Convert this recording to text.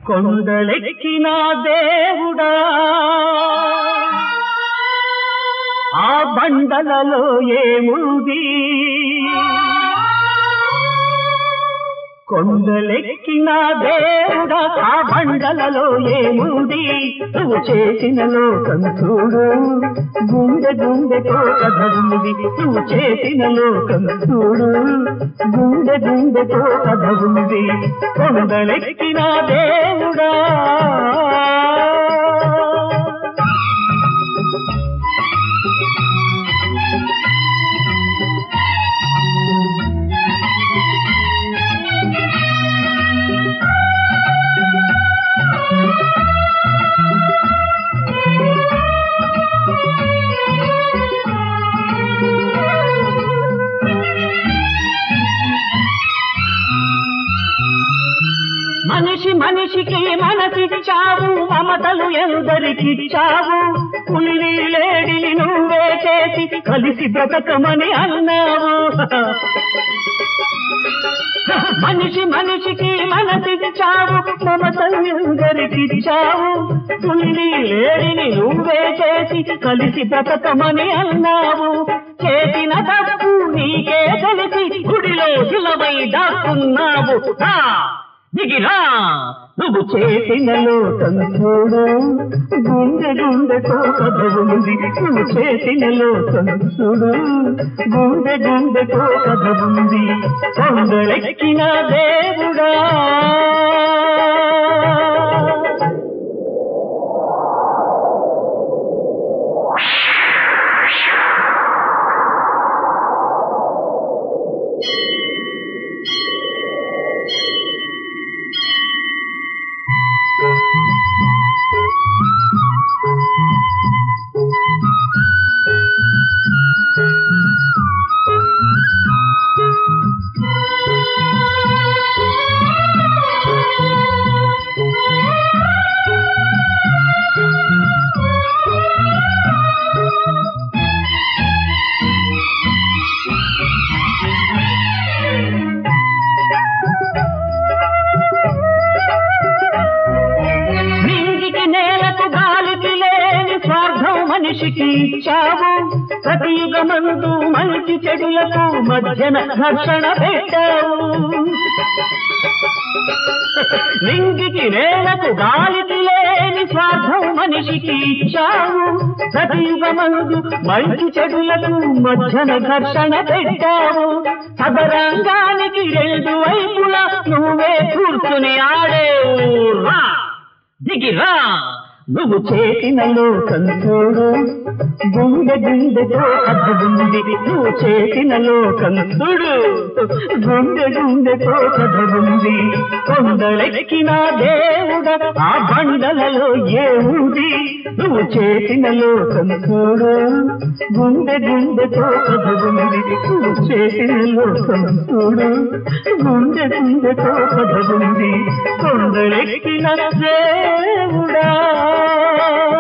కొండలెక్కిన దేవుడా ఆ బండలలో ఏముంది కొండలెక్కిన దేవుడా ఆ బండలలో ఏముంది నువ్వు చేసిన లోకం చూడు గుండె గుండెతో కథ ఉంది నువ్వు చేసిన లోకం చూడు గుండె గుండెతో కథ ఉంది కొండలెక్కిన దేవుడా మనిషి మనిషికి మనసిచ్చావు మమతలు ఎందరికిచ్చావు పులిని లేడిని నువ్వే చేసి కలిసి బ్రతకమని అన్నావు మనిషి మనిషికి మనసిచ్చావు మమతలు ఎందరికిచ్చావు పులిని లేడిని నువ్వే చేసి కలిసి బ్రతకమని అన్నావు చేసిన తప్పు నీకే తెలిసి గుడిలో శిలవై దాక్కున్నావు రా, దిగిరా నువ్వు చేసిన లోకం చూడు గుండె గుండెతో కథ ఉంది నువ్వు చేసిన లోకం చూడు గుండె గుండెతో కథ ఉంది కొండలెక్కిన దేవుడా నింగికి నేలకు గాలికి లేని స్వార్థం మనిషికి ఇచ్చావు ప్రతి యుగమందు మంచి చెడులకు మధ్యన ఘర్షణ పెట్టావు నింగికి నేలకు గాలికి లేని స్వార్థం మనిషికి ఇచ్చావు ప్రతి యుగమందు మంచి చెడులకు మధ్యన ఘర్షణ పెట్టావు సదరంగానికి రెండు వైపులా నువ్వే కూర్చుని ఆడేవు రా దిగిరా నువ్వు చేసిన లోకం చూడు గుండె గుండెతో కథగుంది నువ్వు చేసిన లోకం చూడు గుండె గుండెతో కథగుంది కొండలెక్కిన దేవుడ ఆ బండలలో ఏముంది నువ్వు చేసిన లోకం చూడు గుండె గుండెతో కథగుంది నువ్వు చేసిన లోకం చూడు గుండె గుండెతో కథగుంది కొండలెక్కిన దేవుడా